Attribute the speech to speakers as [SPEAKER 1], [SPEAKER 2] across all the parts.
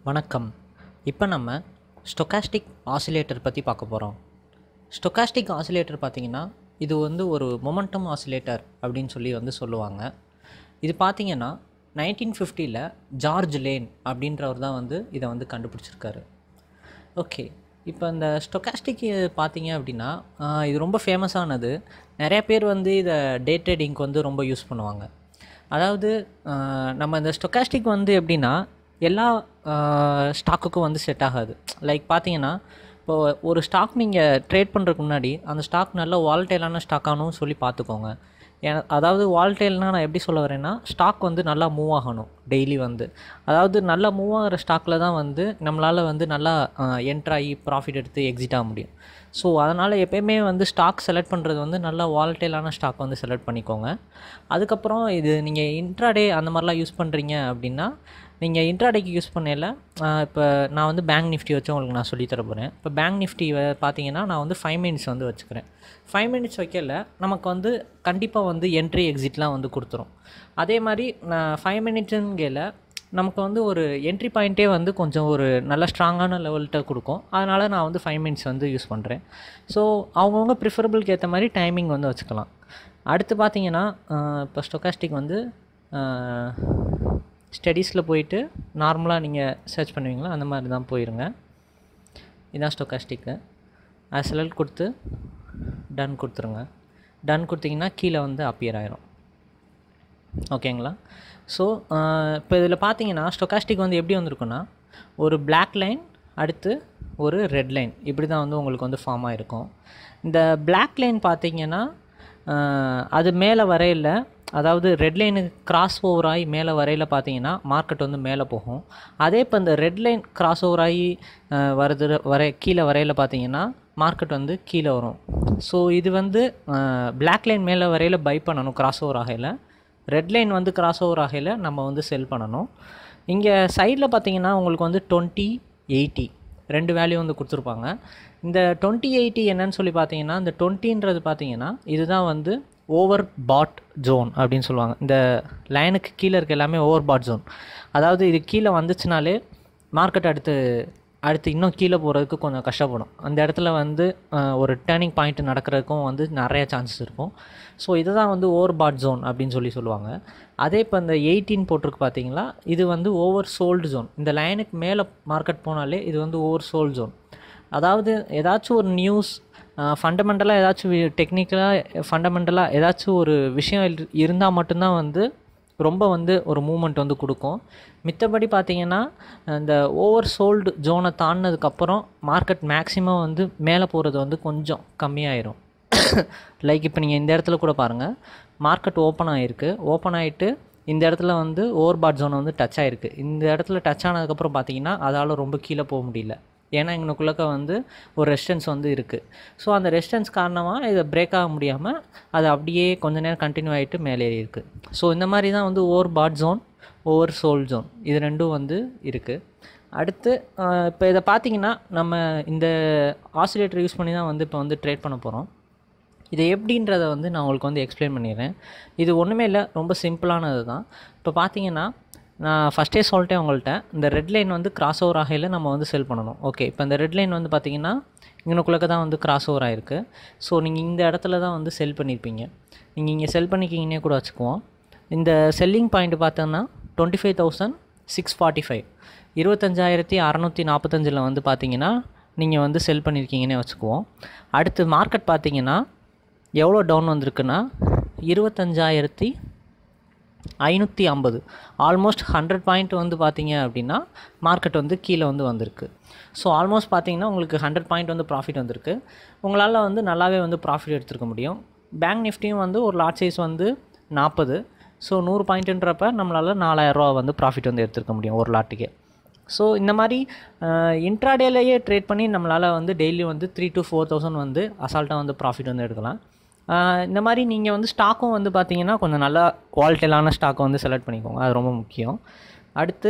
[SPEAKER 1] வணக்கம் இப்போ நம்ம ஸ்டொக்காஸ்டிக் ஆசிலேட்டர் பற்றி பார்க்க போகிறோம் ஸ்டொக்காஸ்டிக் ஆசிலேட்டர் பார்த்தீங்கன்னா இது வந்து ஒரு மொமெண்டம் ஆசிலேட்டர் அப்படின்னு சொல்லி வந்து சொல்லுவாங்க இது பார்த்தீங்கன்னா நைன்டீன் ஃபிஃப்டியில் ஜார்ஜ் லேன் அப்படின்றவர் தான் வந்து இதை வந்து கண்டுபிடிச்சிருக்காரு ஓகே இப்போ இந்த ஸ்டொக்காஸ்டிக் பார்த்தீங்க அப்படின்னா ஆஹ், இது ரொம்ப ஃபேமஸானது நிறைய பேர் வந்து இதை டே ட்ரேடிங்க்கு வந்து ரொம்ப யூஸ் பண்ணுவாங்க அதாவது ஆஹ், நம்ம இந்த ஸ்டொக்காஸ்டிக் வந்து எப்படின்னா எல்லா ஸ்டாக்குக்கும் வந்து செட் ஆகாது லைக் பார்த்தீங்கன்னா இப்போ ஒரு ஸ்டாக் நீங்கள் ட்ரேட் பண்ணுறதுக்கு முன்னாடி அந்த ஸ்டாக் நல்ல வால்டைலான ஸ்டாக்கானும் சொல்லி பார்த்துக்கோங்க ஏன்னா அதாவது வால்டைல்னால் நான் எப்படி சொல்ல வரேன்னா ஸ்டாக் வந்து நல்லா மூவ் ஆகணும் டெய்லி வந்து அதாவது நல்லா மூவ் ஆகிற ஸ்டாக்கில் தான் வந்து நம்மளால் வந்து நல்லா என்ட்ராகி ப்ராஃபிட் எடுத்து எக்ஸிட் ஆக முடியும் ஸோ அதனால் எப்பயுமே வந்து ஸ்டாக் செலக்ட் பண்ணுறது வந்து நல்லா வால்டைலான ஸ்டாக் வந்து செலக்ட் பண்ணிக்கோங்க அதுக்கப்புறம் இது நீங்கள் இன்ட்ராடே அந்த மாதிரிலாம் யூஸ் பண்ணுறீங்க அப்படின்னா நீங்கள் இன்ட்ராடேக்கு யூஸ் பண்ணல இப்போ நான் வந்து பேங்க் நிஃப்டி வச்சு உங்களுக்கு நான் சொல்லித் தர போகிறேன் இப்போ பேங்க் நிஃப்டி பார்த்தீங்கன்னா நான் வந்து ஃபைவ் மினிட்ஸ் வந்து வச்சுக்கிறேன் ஃபைவ் மினிட்ஸ் வைக்கல நமக்கு வந்து கண்டிப்பாக வந்து என்ட்ரி எக்ஸிட்லாம் வந்து கொடுத்துரும் அதே மாதிரி நான் ஃபைவ் மினிட்ஸுங்கையில் நமக்கு வந்து ஒரு என்ட்ரி பாயிண்ட்டே வந்து கொஞ்சம் ஒரு நல்ல ஸ்ட்ராங்கான லெவல்கிட்ட கொடுக்கும் அதனால் நான் வந்து ஃபைவ் மினிட்ஸ் வந்து யூஸ் பண்ணுறேன் ஸோ அவங்கவுங்க ப்ரிஃபரபிளுக்கு ஏற்ற மாதிரி டைமிங் வந்து வச்சுக்கலாம் அடுத்து பார்த்தீங்கன்னா இப்போ ஸ்டொக்காஸ்டிக் வந்து ஸ்டடீஸில் போயிட்டு நார்மலாக நீங்கள் சர்ச் பண்ணுவீங்களா அந்த மாதிரி தான் போயிருங்க இதான் ஸ்டொக்காஸ்டிக்கு செலக்ட் கொடுத்து டன் கொடுத்துருங்க டன் கொடுத்தீங்கன்னா கீழே வந்து அப்பியர் ஆயிரும் ஓகேங்களா ஸோ இப்போ இதில் பார்த்தீங்கன்னா ஸ்டொக்காஸ்டிக் வந்து எப்படி வந்திருக்குன்னா ஒரு Black லைன் அடுத்து ஒரு ரெட் லைன் இப்படி தான் வந்து உங்களுக்கு வந்து ஃபார்ம் ஆகிருக்கும் இந்த Black லைன் பார்த்தீங்கன்னா ஆஹ், அது மேலே வரையில் அதாவது ரெட் லைனுக்கு கிராஸ் ஓவர் ஆகி மேலே வரையில் பார்த்தீங்கன்னா மார்க்கெட் வந்து மேலே போகும் அதே இப்போ இந்த ரெட் லைன் கிராஸ் ஓவர் ஆகி ஆஹ், வருது வர கீழே வரையில் பார்த்தீங்கன்னா மார்க்கெட் வந்து கீழே வரும் ஸோ இது வந்து Black லைன் மேலே வரையில் பை பண்ணணும் கிராஸ் ஓவர் ஆகையில் ரெட் லைன் வந்து கிராஸ் ஓவர் ஆகையில் நம்ம வந்து செல் பண்ணணும் இங்கே சைடில் பார்த்தீங்கன்னா உங்களுக்கு வந்து டுவெண்ட்டி எயிட்டி ரெண்டு வேல்யூ வந்து கொடுத்துருப்பாங்க இந்த டுவெண்ட்டி எயிட்டி என்னன்னு சொல்லி பார்த்தீங்கன்னா இந்த டுவெண்ட்டின்றது பார்த்தீங்கன்னா இதுதான் வந்து ஓவர் பாட் ஜோன் அப்படின்னு சொல்லுவாங்க இந்த லைனுக்கு கீழே இருக்க எல்லாமே ஓவர் பாட் ஜோன் அதாவது இது கீழே வந்துச்சுனாலே மார்க்கெட் அடுத்து அடுத்து இன்னும் கீழே போகிறதுக்கு கொஞ்சம் கஷ்டப்படும் அந்த இடத்துல வந்து அஹ், ஒரு டேர்னிங் பாயிண்ட் நடக்கிறதுக்கும் வந்து நிறைய சான்சஸ் இருக்கும் ஸோ இதுதான் வந்து ஓவர் பாட் ஜோன் அப்படின்னு சொல்லி சொல்லுவாங்க அதே இப்போ இந்த எயிட்டீன் போட்டிருக்கு பார்த்தீங்களா இது வந்து ஓவர் சோல்டு ஜோன் இந்த லைனுக்கு மேலே மார்க்கெட் போனாலே இது வந்து ஓவர் சோல்டு ஜோன் அதாவது ஏதாச்சும் ஒரு நியூஸ் ஃபண்டமெண்டலாக ஏதாச்சும் டெக்னிக்கலாக ஃபண்டமெண்டலாக ஏதாச்சும் ஒரு விஷயம் இருந்தால் மட்டும்தான் வந்து ரொம்ப வந்து ஒரு மூமெண்ட் வந்து கொடுக்கும் மித்தபடி பார்த்தீங்கன்னா இந்த ஓவர் சோல்டு ஜோனை தாண்டினதுக்கப்புறம் மார்க்கெட் மேக்ஸிமம் வந்து மேலே போகிறது வந்து கொஞ்சம் கம்மியாயிரும் லைக் இப்போ நீங்கள் இந்த இடத்துல கூட பாருங்கள் மார்க்கெட் ஓப்பன் ஆகிருக்கு ஓப்பன் ஆகிட்டு இந்த இடத்துல வந்து ஓவர் பாட் ஜோன் வந்து டச் ஆகிருக்கு இந்த இடத்துல டச் ஆனதுக்கப்புறம் பார்த்தீங்கன்னா அதால் ரொம்ப கீழே போக முடியல ஏன்னா எங்களுக்குள்ளக்க வந்து ஒரு ரெஸ்டன்ஸ் வந்து இருக்குது ஸோ அந்த ரெஸ்டன்ஸ் காரணமாக இதை பிரேக் ஆக முடியாமல் அது அப்படியே கொஞ்ச நேரம் கண்டினியூ ஆகிட்டு மேலே ஏறி இருக்கு ஸோ இந்த மாதிரி தான் வந்து over bought zone over sold zone இது ரெண்டும் வந்து இருக்குது அடுத்து இப்போ இதை பார்த்தீங்கன்னா நம்ம இந்த ஆசிலேட்டர் யூஸ் பண்ணி தான் வந்து இப்போ வந்து ட்ரேட் பண்ண போகிறோம் இது எப்படின்றத வந்து நான் உங்களுக்கு வந்து எக்ஸ்பிளைன் பண்ணிடுறேன் இது ஒன்றுமே இல்லை ரொம்ப சிம்பிளானது தான் இப்போ பார்த்தீங்கன்னா நான் ஃபஸ்ட்டே சொல்லிட்டேன் உங்கள்கிட்ட இந்த ரெட் லைன் வந்து கிராஸ் ஓவர் ஆகையில் நம்ம வந்து செல் பண்ணணும் ஓகே இப்போ இந்த ரெட் லைன் வந்து பார்த்தீங்கன்னா இங்கனுக்குள்ளக்க தான் வந்து கிராஸ் ஓவர் ஆகிருக்கு ஸோ நீங்கள் இந்த இடத்துல தான் வந்து செல் பண்ணியிருப்பீங்க நீங்கள் இங்கே செல் பண்ணிக்கிங்கன்னே கூட வச்சுக்குவோம் இந்த செல்லிங் பாயிண்ட் பார்த்தோன்னா twenty five thousand six forty five இருபத்தஞ்சாயிரத்தி அறநூற்றி நாற்பத்தஞ்சில் வந்து பார்த்தீங்கன்னா நீங்கள் வந்து செல் பண்ணியிருக்கீங்கன்னே வச்சுக்குவோம் அடுத்து மார்க்கெட் பார்த்தீங்கன்னா எவ்வளோ டவுன் வந்திருக்குன்னா இருபத்தஞ்சாயிரத்தி ஐநூற்றி ஐம்பது ஆல்மோஸ்ட் ஹண்ட்ரட் பாயிண்ட் வந்து பார்த்தீங்க அப்படின்னா மார்க்கெட் வந்து கீழே வந்து வந்திருக்கு ஸோ ஆல்மோஸ்ட் பார்த்தீங்கன்னா உங்களுக்கு ஹண்ட்ரட் பாயிண்ட் வந்து ப்ராஃபிட் வந்திருக்கு உங்களால் வந்து நல்லாவே வந்து ப்ராஃபிட் எடுத்துருக்க முடியும் பேங்க் நிஃப்டியும் வந்து ஒரு லாட் சைஸ் வந்து நாற்பது ஸோ நூறு பாயிண்ட்டுன்றப்ப நம்மளால் நாலாயிரரூவா வந்து ப்ராஃபிட் வந்து எடுத்துருக்க முடியும் ஒரு லாட்டுக்கே ஸோ இந்த மாதிரி இன்ட்ராடேலேயே ட்ரேட் பண்ணி நம்மளால் வந்து டெய்லி வந்து த்ரீ to ஃபோர் தௌசண்ட் வந்து அசால்ட்டாக வந்து ப்ராஃபிட் வந்து எடுக்கலாம் ஆஹ் இந்த மாதிரி நீங்கள் வந்து ஸ்டாக்கும் வந்து பார்த்தீங்கன்னா கொஞ்சம் நல்லா குவாலிட்டியிலான ஸ்டாக்கை வந்து செலக்ட் பண்ணிக்கோங்க அது ரொம்ப முக்கியம் அடுத்து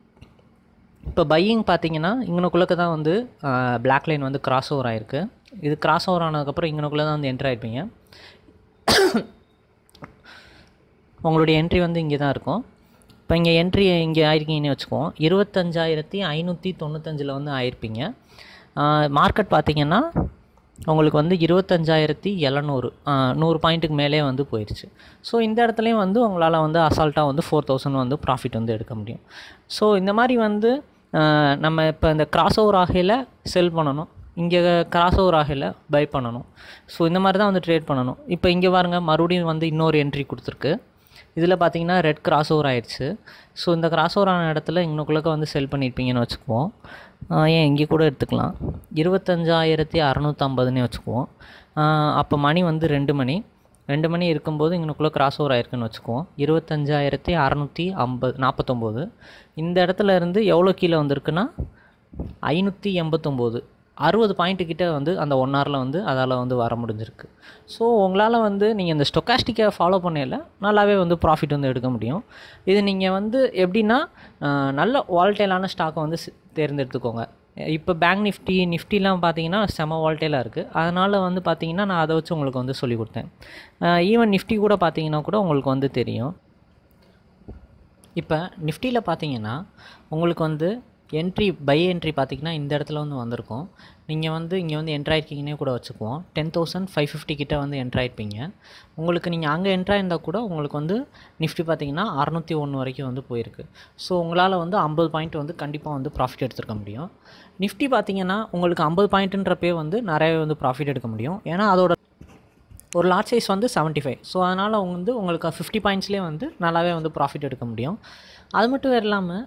[SPEAKER 1] இப்போ பையிங் பார்த்தீங்கன்னா இங்கனுக்குள்ளக்க தான் வந்து பிளாக் லைன் வந்து கிராஸ் ஓவர் ஆயிருக்கு இது கிராஸ் ஓவர் ஆனதுக்கப்புறம் இங்கனுக்குள்ளே தான் வந்து என்ட்ரு ஆயிருப்பீங்க உங்களுடைய என்ட்ரி வந்து இங்கே தான் இருக்கும் இப்போ இங்கே என்ட்ரி இங்கே ஆயிருக்கீங்கன்னு வச்சுக்குவோம் இருபத்தஞ்சாயிரத்தி ஐநூற்றி தொண்ணூத்தஞ்சில் வந்து ஆயிருப்பீங்க மார்க்கெட் பார்த்தீங்கன்னா உங்களுக்கு வந்து இருபத்தஞ்சாயிரத்தி எழுநூறு நூறு பாயிண்ட்டுக்கு மேலே வந்து போயிடுச்சு ஸோ இந்த இடத்துலையும் வந்து உங்களால் வந்து அசால்ட்டாக வந்து ஃபோர் தௌசண்ட் வந்து ப்ராஃபிட் வந்து எடுக்க முடியும் ஸோ இந்த மாதிரி வந்து ஆஹ், நம்ம இப்போ இந்த கிராஸ் ஓவர் ஆகையில் செல் பண்ணணும் இங்கே கிராஸ் ஓவர் ஆகையில் பை பண்ணணும் ஸோ இந்த மாதிரி தான் வந்து ட்ரேட் பண்ணணும் இப்போ இங்கே பாருங்க மறுபடியும் வந்து இன்னொரு என்ட்ரி கொடுத்துருக்கு இதில் பார்த்தீங்கன்னா ரெட் கிராஸ் ஓவர் ஆயிடுச்சு ஸோ இந்த கிராஸ் ஓவர் ஆன இடத்துல இன்னுக்குள்ளக்க வந்து செல் பண்ணியிருப்பீங்கன்னு வச்சுக்குவோம் ஆஹ் ஏன் இங்கே கூட எடுத்துக்கலாம் இருபத்தஞ்சாயிரத்தி அறநூற்றம்பதுன்னு வச்சுக்குவோம் அப்போ மணி வந்து ரெண்டு மணி ரெண்டு மணி இருக்கும்போது இங்கனுக்குள்ளே கிராஸ் ஓவர் ஆயிருக்குன்னு வச்சுக்குவோம் இருபத்தஞ்சாயிரத்தி அறநூற்றி ஐம்பது நாற்பத்தொம்போது இந்த இடத்துல இருந்து எவ்வளோ கீழே வந்திருக்குன்னா ஐநூற்றி எண்பத்தொம்போது அறுபது பாயிண்ட்டு கிட்ட வந்து அந்த ஒன் ஹவரில் வந்து அதால் வந்து வர முடிஞ்சிருக்கு ஸோ உங்களால் வந்து நீங்கள் இந்த ஸ்டொக்காஸ்டிக்கை ஃபாலோ பண்ணையில் நல்லாவே வந்து ப்ராஃபிட் வந்து எடுக்க முடியும் இது நீங்கள் வந்து எப்படின்னா ஆஹ், நல்ல வால்டைலான ஸ்டாக்கை வந்து சி- தேர்ந்தெடுத்துக்கோங்க இப்போ பேங்க் நிஃப்டி நிஃப்டிலாம் பார்த்தீங்கன்னா செம வால்டைலாக இருக்குது அதனால் வந்து பார்த்தீங்கன்னா நான் அதை வச்சு உங்களுக்கு வந்து சொல்லி கொடுத்தேன் ஈவன் நிஃப்டி கூட பார்த்தீங்கன்னா கூட உங்களுக்கு வந்து தெரியும் இப்போ நிஃப்டியில் பார்த்தீங்கன்னா உங்களுக்கு வந்து என்ட்ரி பை என்ட்ரி பார்த்தீங்கன்னா இந்த இடத்துல வந்து வந்திருக்கும் நீங்கள் வந்து இங்கே வந்து என்ட்ரு ஆயிருக்கீங்கன்னே கூட வச்சுக்குவோம் டென் தௌசண்ட் ஃபைவ் ஃபிஃப்டி கிட்ட வந்து என்ட்ரு ஆயிருப்பீங்க உங்களுக்கு நீங்கள் அங்கே என்ட்ரு இருந்தால் கூட உங்களுக்கு வந்து நிஃப்டி பார்த்தீங்கன்னா அறநூற்றி ஒன்று வரைக்கும் வந்து போயிருக்கு ஸோ உங்களால் வந்து ஐம்பது பாயிண்ட் வந்து கண்டிப்பாக வந்து ப்ராஃபிட் எடுத்துருக்க முடியும் நிஃப்டி பார்த்தீங்கன்னா உங்களுக்கு ஐம்பது பாயிண்ட்டுன்றப்பே வந்து நிறையவே வந்து ப்ராஃபிட் எடுக்க முடியும் ஏன்னா அதோட ஒரு லார்ஜ் சைஸ் வந்து 75 ஃபைவ் ஸோ அதனால் வந்து உங்களுக்கு ஃபிஃப்டி பாயிண்ட்ஸ்லேயே வந்து நல்லாவே வந்து ப்ராஃபிட் எடுக்க முடியும் அது மட்டும் வேறு இல்லாமல்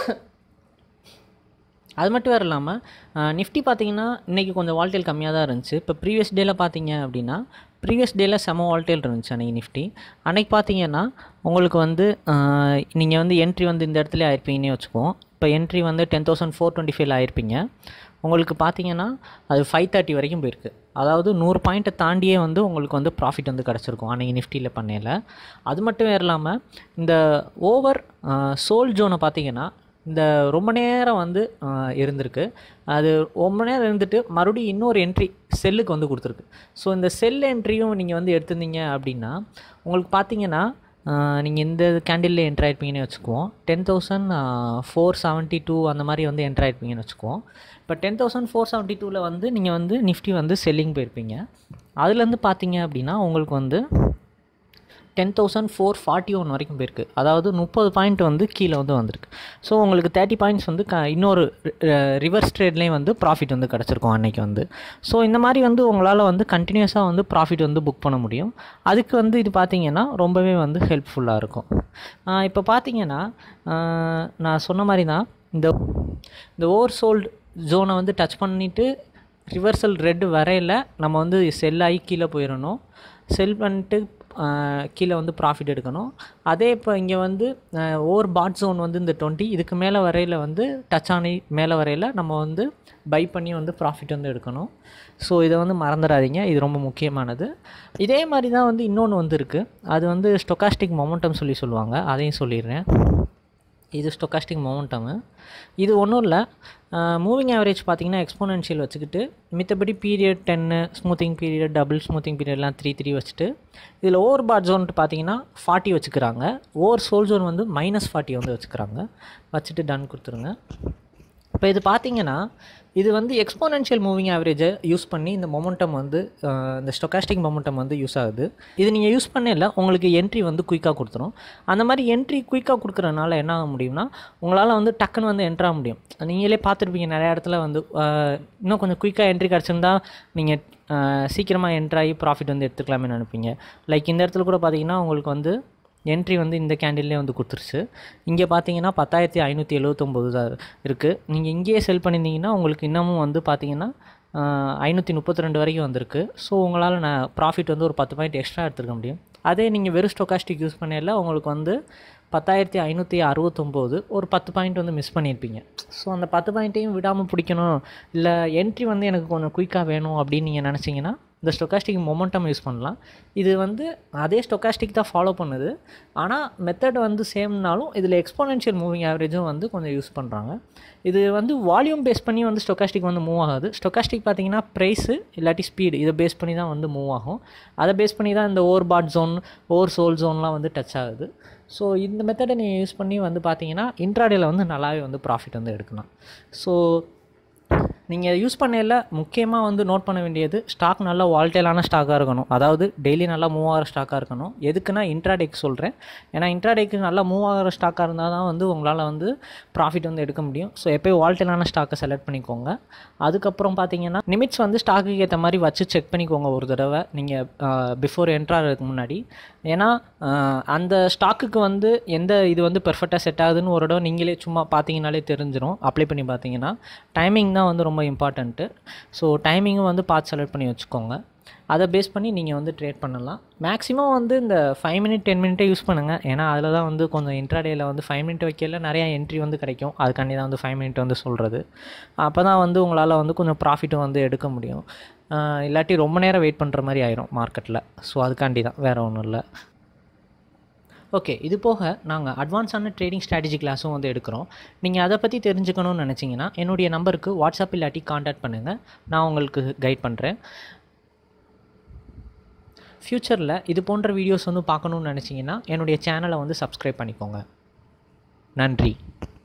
[SPEAKER 1] அது மட்டும் வேறு இல்லாமல் நிஃப்டி பார்த்தீங்கன்னா இன்றைக்கி கொஞ்சம் வால்டேல் கம்மியாக தான் இருந்துச்சு இப்போ ப்ரீவியஸ் டேயில் பார்த்தீங்க அப்படின்னா ப்ரீவியஸ் டேயில் செம வால்டேல் இருந்துச்சு அன்றைக்கி நிஃப்டி அன்றைக்கி பார்த்தீங்கன்னா உங்களுக்கு வந்து நீங்கள் வந்து என்ட்ரி வந்து இந்த இடத்துல ஆயிருப்பீங்கன்னே வச்சுக்குவோம் இப்போ என்ட்ரி வந்து டென் தௌசண்ட் ஃபோர் டுவெண்ட்டி ஃபைவ்ல ஆயிருப்பீங்க உங்களுக்கு பார்த்தீங்கன்னா அது ஃபைவ் தேர்ட்டி வரைக்கும் போயிருக்கு அதாவது நூறு பாயிண்ட்டை தாண்டியே வந்து உங்களுக்கு வந்து ப்ராஃபிட் வந்து கிடச்சிருக்கும் அன்றைக்கி நிஃப்டியில் பண்ணையில் அது மட்டும் வேறு இல்லாமல் இந்த ஓவர் சோல் ஜோனை பார்த்தீங்கன்னா இந்த ரொம்ப நேரம் வந்து ஆஹ், இருந்திருக்கு அது ரொம்ப நேரம் இருந்துட்டு மறுபடியும் இன்னொரு என்ட்ரி செல்லுக்கு வந்து கொடுத்துருக்கு ஸோ இந்த செல் என்ட்ரியும் நீங்கள் வந்து எடுத்திருந்தீங்க அப்படின்னா உங்களுக்கு பார்த்தீங்கன்னா நீங்கள் இந்த கேண்டில்ல என்ட்ரு ஆயிருப்பீங்கன்னு வச்சுக்குவோம் ten thousand four seventy two அந்த மாதிரி வந்து என்ட்ரு ஆயிருப்பீங்கன்னு வச்சுக்குவோம் இப்போ டென் தௌசண்ட் ஃபோர் செவன்ட்டி டூவில் வந்து நீங்கள் வந்து நிஃப்டி வந்து செல்லிங் போயிருப்பீங்க அதுலேருந்து பார்த்தீங்க அப்படின்னா உங்களுக்கு வந்து ten thousand four forty one வரைக்கும் போயிருக்கு அதாவது முப்பது பாயிண்ட் வந்து கீழே வந்து வந்திருக்கு ஸோ உங்களுக்கு தேர்ட்டி பாயிண்ட்ஸ் வந்து க இன்னொரு ரிவர்ஸ் ட்ரேட்லேயும் வந்து ப்ராஃபிட் வந்து கிடச்சிருக்கும் அன்னைக்கு வந்து ஸோ இந்த மாதிரி வந்து உங்களால் வந்து கண்டினியூஸாக வந்து ப்ராஃபிட் வந்து புக் பண்ண முடியும் அதுக்கு வந்து இது பார்த்தீங்கன்னா ரொம்பவே வந்து ஹெல்ப்ஃபுல்லாக இருக்கும் இப்போ பார்த்தீங்கன்னா ஆஹ் நான் சொன்ன மாதிரி தான் இந்த இந்த ஓவர் சோல்டு ஜோனை வந்து டச் பண்ணிவிட்டு ரிவர்சல் ரெட் வரையில் நம்ம வந்து செல் ஆகி கீழே போயிடணும் செல் பண்ணிட்டு ஆஹ், கீழே வந்து ப்ராஃபிட் எடுக்கணும் அதே இப்போ இங்கே வந்து ஓவர் பாட் ஜோன் வந்து இந்த டுவெண்ட்டி இதுக்கு மேலே வரையில் வந்து டச் ஆனி மேலே வரையில் நம்ம வந்து பை பண்ணி வந்து ப்ராஃபிட் வந்து எடுக்கணும் ஸோ இதை வந்து மறந்துடாதீங்க இது ரொம்ப முக்கியமானது இதே மாதிரி தான் வந்து இன்னொன்று வந்து இருக்குது அது வந்து ஸ்டொக்காஸ்டிக் மொமெண்டம் சொல்லி சொல்லுவாங்க அதையும் சொல்லிடுறேன் இது ஸ்டொக்காஸ்டிக் மொமெண்டமு இது ஒன்றும் இல்லை மூவிங் ஆவரேஜ் பார்த்தீங்கன்னா எக்ஸ்போனென்ஷியல் வச்சுக்கிட்டு மித்தபடி பீரியட் டென்னு ஸ்மூத்திங் பீரியட் டபுள் ஸ்மூத்திங் பீரியட்லாம் த்ரீ த்ரீ வச்சுட்டு இதில் ஓவர் பாட் ஜோன்ட்டு பார்த்தீங்கன்னா ஃபார்ட்டி வச்சுக்கிறாங்க ஓவர் சோல் ஜோன் வந்து மைனஸ் ஃபார்ட்டி வந்து வச்சுக்கிறாங்க வச்சுட்டு டன் கொடுத்துருங்க இப்போ இது பார்த்தீங்கன்னா இது வந்து எக்ஸ்போனென்ஷியல் மூவிங் ஆவரேஜை யூஸ் பண்ணி இந்த மொமெண்டம் வந்து அஹ், இந்த ஸ்டொக்காஸ்டிக் மொமெண்டம் வந்து யூஸ் ஆகுது இது நீங்கள் யூஸ் பண்ணல உங்களுக்கு என்ட்ரி வந்து குயிக்காக கொடுத்துரும் அந்த மாதிரி என்ட்ரி குயிக்காக கொடுக்குறதுனால என்ன ஆக முடியும்னா உங்களால் வந்து டக்குன்னு வந்து என்ட்ராக முடியும் நீங்களே பார்த்துருப்பீங்க நிறைய இடத்துல வந்து அஹ், இன்னும் கொஞ்சம் குயிக்காக என்ட்ரி கிடச்சிருந்தா நீங்கள் சீக்கிரமாக என்ட்ராகி ப்ராஃபிட் வந்து எடுத்துக்கலாமே நினைப்பீங்க லைக் இந்த இடத்துல கூட பார்த்தீங்கன்னா உங்களுக்கு வந்து என்ட்ரி வந்து இந்த கேண்டில்லே வந்து கொடுத்துருச்சு இங்கே பார்த்தீங்கன்னா பத்தாயிரத்தி ஐநூற்றி எழுவத்தொம்போது தான் இருக்குது நீங்கள் இங்கேயே செல் பண்ணியிருந்தீங்கன்னா உங்களுக்கு இன்னமும் வந்து பார்த்தீங்கன்னா ஐநூற்றி முப்பத்தி ரெண்டு வரைக்கும் வந்திருக்கு ஸோ உங்களால் நான் ப்ராஃபிட் வந்து ஒரு பத்து பாயிண்ட் எக்ஸ்ட்ரா எடுத்துருக்க முடியும் அதே நீங்கள் வெறும் ஸ்டொக்காஸ்டிக் யூஸ் பண்ணல உங்களுக்கு வந்து பத்தாயிரத்தி ஐநூற்றி அறுபத்தொம்போது ஒரு பத்து பாயிண்ட் வந்து மிஸ் பண்ணியிருப்பீங்க ஸோ அந்த பத்து பாயிண்ட்டையும் விடாமல் பிடிக்கணும் இல்லை என்ட்ரி வந்து எனக்கு கொஞ்சம் குயிக்காக வேணும் அப்படின்னு நீங்கள் நினச்சிங்கன்னா இந்த ஸ்டொக்காஸ்டிக் மொமெண்டம் யூஸ் பண்ணலாம் இது வந்து அதே ஸ்டொக்காஸ்டிக் தான் ஃபாலோ பண்ணுது ஆனால் மெத்தட் வந்து சேம்னாலும் இதில் எக்ஸ்போனென்ஷியல் மூவிங் ஆவரேஜும் வந்து கொஞ்சம் யூஸ் பண்ணுறாங்க இது வந்து வால்யூம் பேஸ் பண்ணி வந்து ஸ்டொக்காஸ்டிக் வந்து மூவ் ஆகாது ஸ்டொக்காஸ்டிக் பார்த்தீங்கன்னா ப்ரைஸு இல்லாட்டி ஸ்பீடு இதை பேஸ் பண்ணி தான் வந்து மூவ் ஆகும் அதை பேஸ் பண்ணி தான் இந்த over bought zone over sold ஜோன்லாம் வந்து டச் ஆகுது ஸோ இந்த மெத்தடை நீங்கள் யூஸ் பண்ணி வந்து பார்த்தீங்கன்னா இன்ட்ராடேல வந்து நல்லாவே வந்து ப்ராஃபிட் வந்து எடுக்கலாம் ஸோ நீங்கள் யூஸ் பண்ணையில் முக்கியமாக வந்து நோட் பண்ண வேண்டியது ஸ்டாக் நல்லா வால்டேலான ஸ்டாக்காக இருக்கணும் அதாவது டெய்லி நல்லா மூவ் ஆகிற ஸ்டாக்காக இருக்கணும் எதுக்குன்னா இன்ட்ராடேக்கு சொல்கிறேன் ஏன்னா இன்ட்ராடேக்கு நல்லா மூவ் ஆகிற ஸ்டாக்காக இருந்தால் தான் வந்து உங்களால் வந்து ப்ராஃபிட் வந்து எடுக்க முடியும் ஸோ எப்போயும் வால்டேலான ஸ்டாக்கை செலக்ட் பண்ணிக்கோங்க அதுக்கப்புறம் பார்த்தீங்கன்னா நிமிட்ஸ் வந்து ஸ்டாக்குக்கு ஏற்ற மாதிரி வச்சு செக் பண்ணிக்கோங்க ஒரு தடவை நீங்கள் பிஃபோர் என்ட்ராகிறதுக்கு முன்னாடி ஏன்னா ஆஹ், அந்த ஸ்டாக்குக்கு வந்து எந்த இது வந்து பெர்ஃபெக்டாக செட் ஆகுதுன்னு ஒரு தடவை நீங்களே சும்மா பார்த்தீங்கனாலே தெரிஞ்சிடும் அப்ளை பண்ணி பார்த்தீங்கன்னா டைமிங் தான் வந்து ரொம்ப இம்பார்ட்டண்ட்டு ஸோ டைமிங்கும் வந்து பார்த்து செலக்ட் பண்ணி வச்சுக்கோங்க அதை பேஸ் பண்ணி நீங்கள் வந்து ட்ரேட் பண்ணலாம் மேக்ஸிமம் வந்து இந்த ஃபைவ் மினிட் டென் மினிட்டே யூஸ் பண்ணுங்கள் ஏன்னா அதில் தான் வந்து கொஞ்சம் இன்ட்ராடேயில் வந்து ஃபைவ் மினிட் வைக்கல நிறையா என்ட்ரி வந்து கிடைக்கும் அதுக்காண்டி தான் வந்து ஃபைவ் மினிட் வந்து சொல்கிறது அப்போ தான் வந்து உங்களால் வந்து கொஞ்சம் ப்ராஃபிட்டும் வந்து எடுக்க முடியும் ஆஹ் இல்லாட்டி ரொம்ப நேரம் வெயிட் பண்ணுற மாதிரி ஆயிரும் மார்க்கெட்டில் ஸோ அதுக்காண்டி தான் வேறு ஒன்றும் இல்லை ஓகே இது போக நாங்கள் அட்வான்ஸான ட்ரேடிங் ஸ்ட்ராட்டஜி கிளாஸும் வந்து எடுக்கிறோம் நீங்கள் அதை பற்றி தெரிஞ்சுக்கணும்னு நினச்சிங்கன்னா என்னுடைய நம்பருக்கு வாட்ஸ்அப் இல்லாட்டி காண்டாக்ட் பண்ணுங்கள் நான் உங்களுக்கு கைட் பண்ணுறேன் ஃப்யூச்சரில் இது போன்ற வீடியோஸ் வந்து பார்க்கணுன்னு நினச்சிங்கன்னா என்னுடைய சேனலை வந்து சப்ஸ்கிரைப் பண்ணிக்கோங்க நன்றி